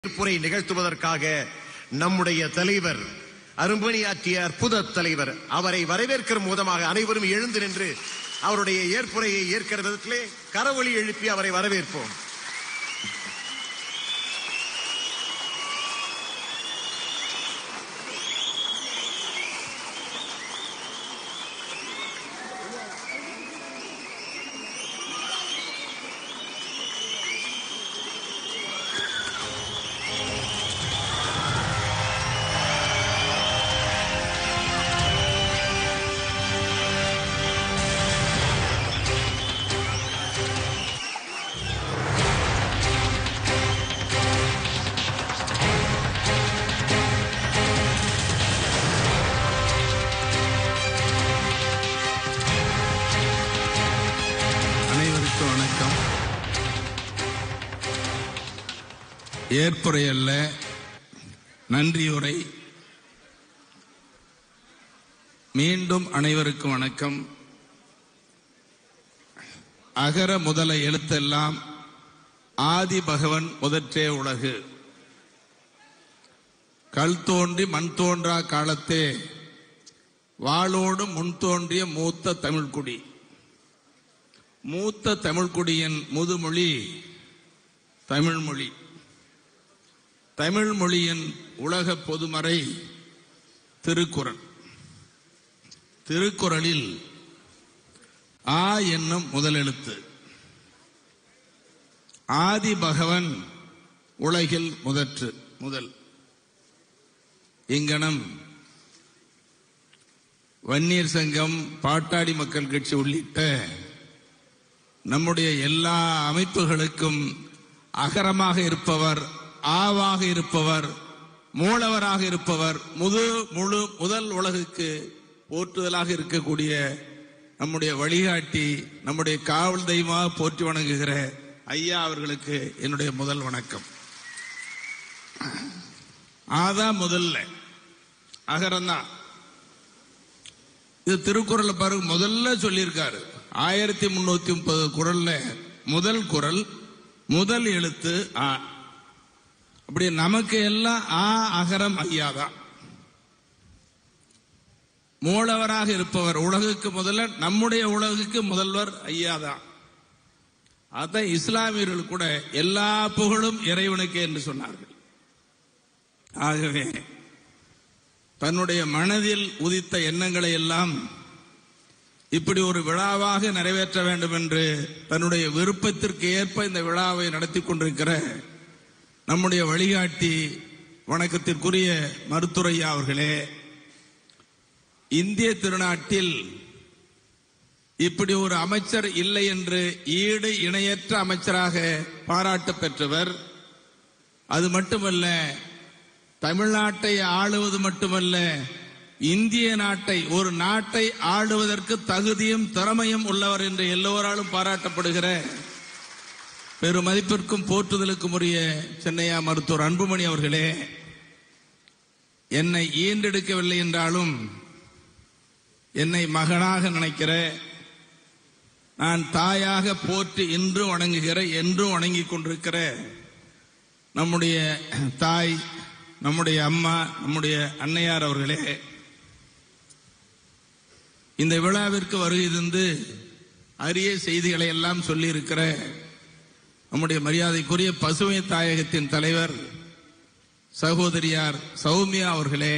புரை நிகழ்த்துவதற்காக நம்முடைய தலைவர் அரும்பணியாற்றிய அற்புத தலைவர் அவரை வரவேற்கிற மூலமாக அனைவரும் எழுந்து நின்று அவருடைய ஏற்புரையை ஏற்கிற விதத்திலே கரவொலி எழுப்பி அவரை வரவேற்போம் அனைவருக்கும் வணக்கம் ஏற்புரை அல்ல நன்றியுரை மீண்டும் அனைவருக்கும் வணக்கம் அகர முதல எழுத்தெல்லாம் ஆதி பகவன் முதற்றே உலகு கல் தோன்றி மண் தோன்றா காலத்தே வாளோடு முன் தோன்றிய மூத்த தமிழ்குடி மூத்த தமிழ்குடியின் முதுமொழி தமிழ்மொழி தமிழ் மொழியின் உலக பொதுமறை திருக்குறள் திருக்குறளில் ஆ என்னும் முதலெழுத்து ஆதி பகவன் உலகில் முதற்று முதல் இங்கனம் வன்னியர் சங்கம் பாட்டாளி மக்கள் கட்சி உள்ளிட்ட நம்முடைய எல்லா அமைப்புகளுக்கும் அகரமாக இருப்பவர் ஆவாக இருப்பவர் மூலவராக இருப்பவர் முது முழு முதல் உலகுக்கு போற்றுதலாக இருக்கக்கூடிய நம்முடைய வழிகாட்டி நம்முடைய காவல் தெய்வமாக போற்றி வணங்குகிற ஐயா அவர்களுக்கு என்னுடைய முதல் வணக்கம் ஆதா முதல்ல அகரம்தான் இது திருக்குறள் பாருங்க முதல்ல சொல்லியிருக்காரு ஆயிரத்தி முன்னூத்தி முப்பது குரல்ல முதல் குரல் முதல் எழுத்து ஆ அப்படி நமக்கு எல்லாம் ஆ அகரம் ஐயாதான் மூலவராக இருப்பவர் உலகுக்கு முதல்ல நம்முடைய உலகுக்கு முதல்வர் ஐயாதான் அதான் இஸ்லாமியர்கள் கூட எல்லா புகழும் இறைவனுக்கே என்று சொன்னார்கள் ஆகவே தன்னுடைய மனதில் உதித்த எண்ணங்களை எல்லாம் இப்படி ஒரு விழாவாக நிறைவேற்ற வேண்டும் என்று தன்னுடைய விருப்பத்திற்கு ஏற்ப இந்த விழாவை நடத்தி கொண்டிருக்கிற நம்முடைய வழிகாட்டி வணக்கத்திற்குரிய மருத்துரையா அவர்களே இந்திய திருநாட்டில் இப்படி ஒரு அமைச்சர் இல்லை என்று ஈடு இணையற்ற அமைச்சராக பாராட்டு பெற்றவர் அது மட்டுமல்ல தமிழ்நாட்டை ஆளுவது மட்டுமல்ல இந்திய நாட்டை ஒரு நாட்டை ஆளுவதற்கு தகுதியும் திறமையும் உள்ளவர் என்று எல்லோராலும் பாராட்டப்படுகிற பெருமதிப்பிற்கும் போற்றுதலுக்கும் உரிய சென்னையா மருத்துவர் அன்புமணி அவர்களே என்னை ஈண்டெடுக்கவில்லை என்றாலும் என்னை மகனாக நினைக்கிற நான் தாயாக போற்றி இன்றும் வணங்குகிற என்றும் வணங்கிக் கொண்டிருக்கிற நம்முடைய தாய் நம்முடைய அம்மா நம்முடைய அன்னையார் அவர்களே இந்த விழாவிற்கு வருகை தந்து அரிய செய்திகளை எல்லாம் சொல்லியிருக்கிற நம்முடைய மரியாதைக்குரிய பசுமை தாயகத்தின் தலைவர் சகோதரியார் சௌமியா அவர்களே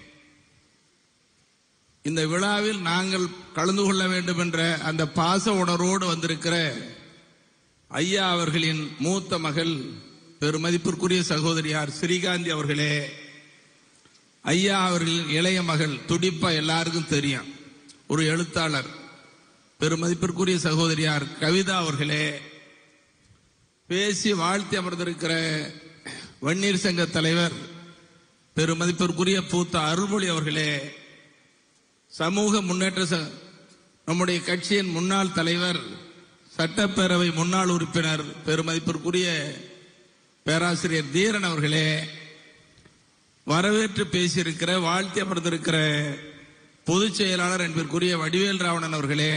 இந்த விழாவில் நாங்கள் கலந்து கொள்ள வேண்டும் என்ற அந்த பாச உணர்வோடு வந்திருக்கிற ஐயா அவர்களின் மூத்த மகள் பெருமதிப்பிற்குரிய சகோதரியார் ஸ்ரீகாந்தி அவர்களே ஐயா அவர்களின் இளைய மகள் துடிப்பா எல்லாருக்கும் தெரியும் ஒரு எழுத்தாளர் பெருமதிப்பிற்குரிய சகோதரியார் கவிதா அவர்களே பேசி வாழ்த்தி அமர்ந்திருக்கிற வன்னீர் சங்க தலைவர் பெருமதிப்பிற்குரிய பூத்த அருள்மொழி அவர்களே சமூக முன்னேற்ற ச- நம்முடைய கட்சியின் முன்னாள் தலைவர் சட்டப்பேரவை முன்னாள் உறுப்பினர் பெருமதிப்பிற்குரிய பேராசிரியர் தீரன் அவர்களே வரவேற்று பேசியிருக்கிற வாழ்த்தி அமர்ந்திருக்கிற பொதுச் செயலாளர் என்பதற்குரிய வடிவேல் ராவணன் அவர்களே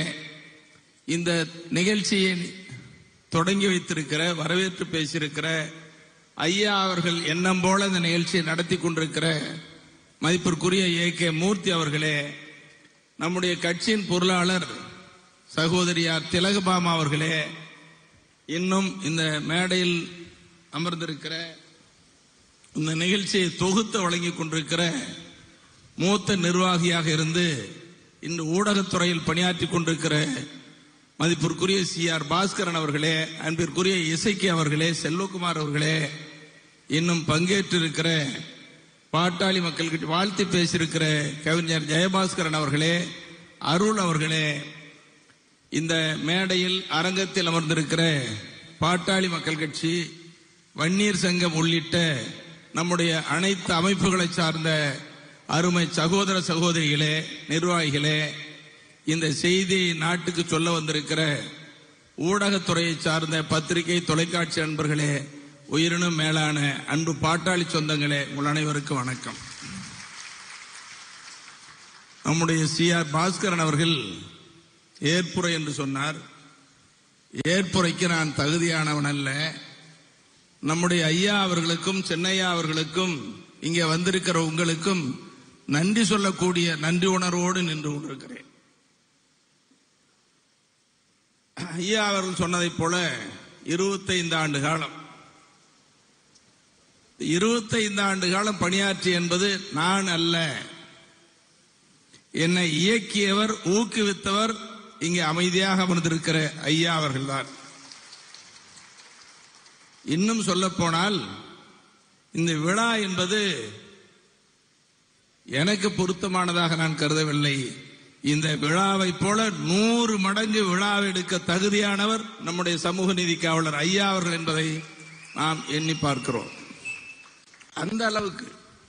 இந்த நிகழ்ச்சியை தொடங்கி வைத்திருக்கிற வரவேற்று பேசியிருக்கிற ஐயா அவர்கள் எண்ணம் போல இந்த நிகழ்ச்சியை நடத்தி கொண்டிருக்கிற மதிப்பிற்குரிய ஏ கே மூர்த்தி அவர்களே நம்முடைய கட்சியின் பொருளாளர் சகோதரியார் திலகபாமா அவர்களே இன்னும் இந்த மேடையில் அமர்ந்திருக்கிற இந்த நிகழ்ச்சியை தொகுத்து வழங்கிக் கொண்டிருக்கிற மூத்த நிர்வாகியாக இருந்து இன்று ஊடகத்துறையில் பணியாற்றி கொண்டிருக்கிற மதிப்பிற்குரிய சி ஆர் பாஸ்கரன் அவர்களே அன்பிற்குரிய இசைக்கு அவர்களே செல்வகுமார் அவர்களே இன்னும் பங்கேற்றிருக்கிற பாட்டாளி மக்களுக்கு வாழ்த்து பேசியிருக்கிற கவிஞர் ஜெயபாஸ்கரன் அவர்களே அருள் அவர்களே இந்த மேடையில் அரங்கத்தில் அமர்ந்திருக்கிற பாட்டாளி மக்கள் கட்சி வன்னியர் சங்கம் உள்ளிட்ட நம்முடைய அனைத்து அமைப்புகளை சார்ந்த அருமை சகோதர சகோதரிகளே நிர்வாகிகளே இந்த செய்தியை நாட்டுக்கு சொல்ல வந்திருக்கிற ஊடகத்துறையை சார்ந்த பத்திரிகை தொலைக்காட்சி அன்பர்களே உயிரினும் மேலான அன்பு பாட்டாளி சொந்தங்களே உங்கள் அனைவருக்கும் வணக்கம் நம்முடைய சி ஆர் பாஸ்கரன் அவர்கள் ஏற்புரை என்று சொன்னார் ஏற்புரைக்கு நான் தகுதியானவன் அல்ல நம்முடைய ஐயா அவர்களுக்கும் சென்னையா அவர்களுக்கும் இங்கே வந்திருக்கிற உங்களுக்கும் நன்றி சொல்லக்கூடிய நன்றி உணர்வோடு நின்று கொண்டிருக்கிறேன் ஐயா அவர்கள் சொன்னதைப் போல இருபத்தைந்து ஆண்டு காலம் இருபத்தைந்து ஆண்டு காலம் பணியாற்றி என்பது நான் அல்ல என்னை இயக்கியவர் ஊக்குவித்தவர் இங்கே அமைதியாக அமர்ந்திருக்கிற ஐயா அவர்கள்தான் இன்னும் சொல்ல போனால் இந்த விழா என்பது எனக்கு பொருத்தமானதாக நான் கருதவில்லை இந்த விழாவை போல நூறு மடங்கு விழாவை எடுக்க தகுதியானவர் நம்முடைய சமூக நீதி காவலர் ஐயா அவர்கள் என்பதை நாம் எண்ணி பார்க்கிறோம் அந்த அளவுக்கு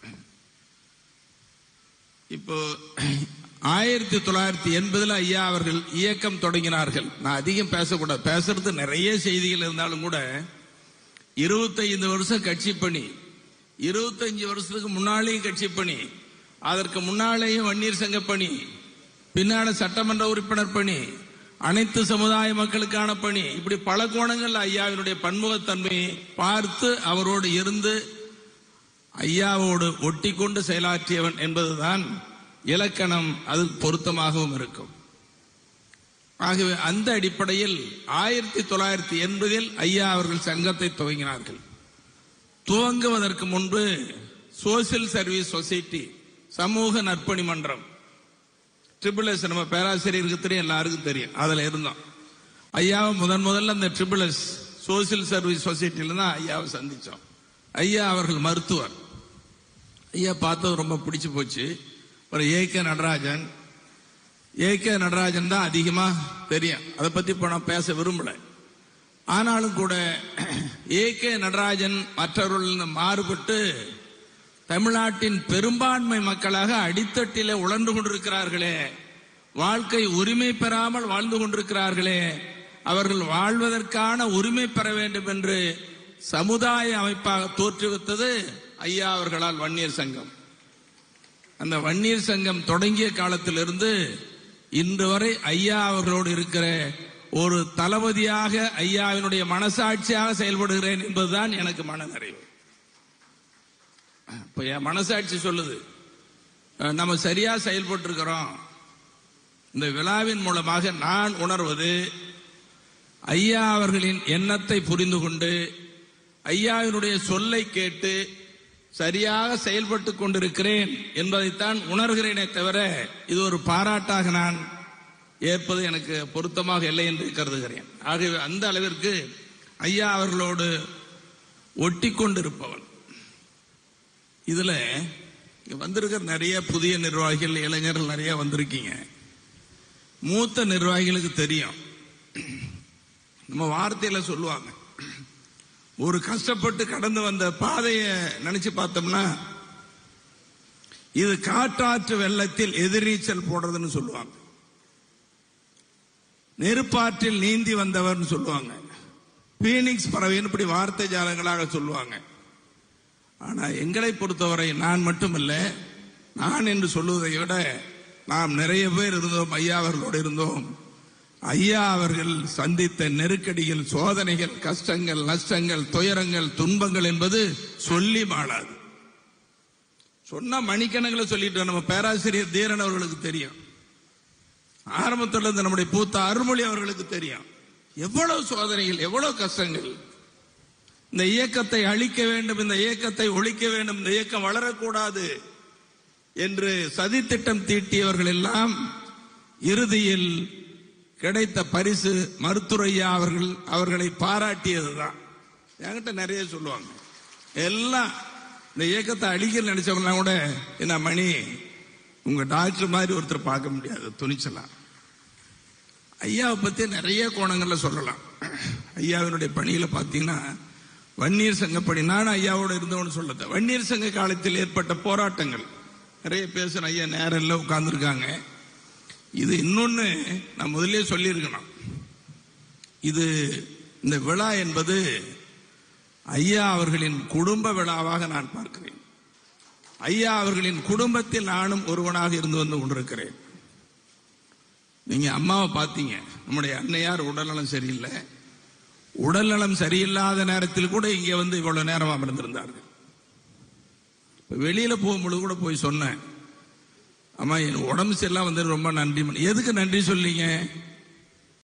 இப்போ ஆயிரத்தி தொள்ளாயிரத்தி எண்பதுல ஐயா அவர்கள் இயக்கம் தொடங்கினார்கள் நான் அதிகம் பேசக்கூடாது பேசுறது நிறைய செய்திகள் இருந்தாலும் கூட இருபத்தைந்து வருஷம் கட்சி பணி இருபத்தஞ்சு வருஷத்துக்கு முன்னாலேயும் கட்சி பணி அதற்கு முன்னாலேயும் வன்னியர் சங்க பணி பின்னால சட்டமன்ற உறுப்பினர் பணி அனைத்து சமுதாய மக்களுக்கான பணி இப்படி பல கோணங்கள் ஐயாவினுடைய பன்முகத்தன்மையை பார்த்து அவரோடு இருந்து ஐயாவோடு ஒட்டி கொண்டு செயலாற்றியவன் என்பதுதான் இலக்கணம் அது பொருத்தமாகவும் இருக்கும் ஆகவே அந்த அடிப்படையில் ஆயிரத்தி தொள்ளாயிரத்தி எண்பதில் ஐயா அவர்கள் சங்கத்தை துவங்கினார்கள் துவங்குவதற்கு முன்பு சோசியல் சர்வீஸ் சொசைட்டி சமூக நற்பணி மன்றம் ட்ரிபிள் எஸ் நம்ம பேராசிரியருக்கு தெரியும் எல்லாருக்கும் தெரியும் அதுல இருந்தோம் ஐயாவை முதன் முதல்ல அந்த ட்ரிபிள் எஸ் சோசியல் சர்வீஸ் சொசைட்டில தான் ஐயாவை சந்திச்சோம் ஐயா அவர்கள் மருத்துவர் ஐயா பார்த்தது ரொம்ப பிடிச்சு போச்சு ஒரு A K Natarajan A K Natarajan தான் அதிகமா தெரியும் அதை பத்தி இப்போ நான் பேச விரும்பல ஆனாலும் கூட ஏ கே நடராஜன் மற்றவர்கள் மாறுபட்டு தமிழ்நாட்டின் பெரும்பான்மை மக்களாக அடித்தட்டிலே உழன்று கொண்டிருக்கிறார்களே வாழ்க்கை உரிமை பெறாமல் வாழ்ந்து கொண்டிருக்கிறார்களே அவர்கள் வாழ்வதற்கான உரிமை பெற வேண்டும் என்று சமுதாய அமைப்பாக தோற்றுவித்தது ஐயா அவர்களால் வன்னியர் சங்கம் அந்த வன்னியர் சங்கம் தொடங்கிய காலத்திலிருந்து இன்று வரை ஐயா அவர்களோடு இருக்கிற ஒரு தளபதியாக ஐயாவினுடைய மனசாட்சியாக செயல்படுகிறேன் என்பதுதான் எனக்கு மனநிறைவு இப்ப என் மனசாட்சி சொல்லுது அஹ் நம்ம சரியா செயல்பட்டு இருக்கிறோம் இந்த விழாவின் மூலமாக நான் உணர்வது ஐயா அவர்களின் எண்ணத்தை புரிந்து கொண்டு ஐயாவினுடைய சொல்லை கேட்டு சரியாக செயல்பட்டு கொண்டிருக்கிறேன் என்பதைத்தான் உணர்கிறேனே தவிர இது ஒரு பாராட்டாக நான் ஏற்பது எனக்கு பொருத்தமாக இல்லை என்று கருதுகிறேன் ஆகவே அந்த அளவிற்கு ஐயா அவர்களோடு ஒட்டி கொண்டிருப்பவன் இதுல இங்க வந்திருக்கிற நிறைய புதிய நிர்வாகிகள் இளைஞர்கள் நிறைய வந்திருக்கீங்க மூத்த நிர்வாகிகளுக்கு தெரியும் நம்ம வார்த்தையில சொல்லுவாங்க ஒரு கஷ்டப்பட்டு கடந்து வந்த பாதையை நினைச்சு பார்த்தோம்னா இது காட்டாற்று வெள்ளத்தில் எதிர்நீச்சல் போடுறதுன்னு சொல்லுவாங்க நெருப்பாற்றில் நீந்தி வந்தவர்னு சொல்லுவாங்க பீனிக்ஸ் பறவைன்னு இப்படி வார்த்தை ஜாலங்களாக சொல்லுவாங்க ஆனா எங்களை பொறுத்தவரை நான் மட்டுமல்ல நான் என்று சொல்லுவதை விட நாம் நிறைய பேர் இருந்தோம் ஐயா அவர்களோடு இருந்தோம் ஐயா அவர்கள் சந்தித்த நெருக்கடிகள் சோதனைகள் கஷ்டங்கள் நஷ்டங்கள் துயரங்கள் துன்பங்கள் என்பது சொல்லி மாளாது சொன்னா மணிக்கணக்கில் சொல்லிட்டு நம்ம பேராசிரியர் தீரன் அவர்களுக்கு தெரியும் ஆரம்பத்துல இருந்து நம்முடைய பூத்த அருள்மொழி அவர்களுக்கு தெரியும் எவ்வளவு சோதனைகள் எவ்வளவு கஷ்டங்கள் இந்த இயக்கத்தை அழிக்க வேண்டும் இந்த இயக்கத்தை ஒழிக்க வேண்டும் இந்த இயக்கம் வளரக்கூடாது என்று சதித்திட்டம் தீட்டியவர்கள் எல்லாம் இறுதியில் கிடைத்த பரிசு மருத்துரையா அவர்கள் அவர்களை பாராட்டியதுதான் என்கிட்ட நிறைய சொல்லுவாங்க எல்லாம் இந்த இயக்கத்தை அழிக்க நினைச்சவங்கலாம் கூட என்ன மணி உங்க டாக்டர் மாதிரி ஒருத்தர் பார்க்க முடியாது துணிச்சலாம் ஐயாவை பத்தி நிறைய கோணங்கள்ல சொல்லலாம் ஐயாவினுடைய பணியில பாத்தீங்கன்னா வன்னியர் சங்கப்படி நான் ஐயாவோட இருந்தவன்னு சொல்லத வன்னியர் சங்க காலத்தில் ஏற்பட்ட போராட்டங்கள் நிறைய பேசுன ஐயா நேரம் இல்லை உட்கார்ந்துருக்காங்க இது இன்னொன்னு நான் முதல்லயே சொல்லியிருக்கணும் இது இந்த விழா என்பது ஐயா அவர்களின் குடும்ப விழாவாக நான் பார்க்கிறேன் ஐயா அவர்களின் குடும்பத்தில் நானும் ஒருவனாக இருந்து வந்து கொண்டிருக்கிறேன் நீங்க அம்மாவை பார்த்தீங்க நம்முடைய அன்னையார் உடல்நலம் சரியில்லை உடல்நலம் சரியில்லாத நேரத்தில் கூட இங்க வந்து இவ்வளவு நேரம் அமர்ந்திருந்தார்கள் இப்ப வெளியில போகும்பொழுது கூட போய் சொன்னேன் அம்மா என் உடம்பு சரியில்லாம் வந்து ரொம்ப நன்றி எதுக்கு நன்றி சொல்லீங்க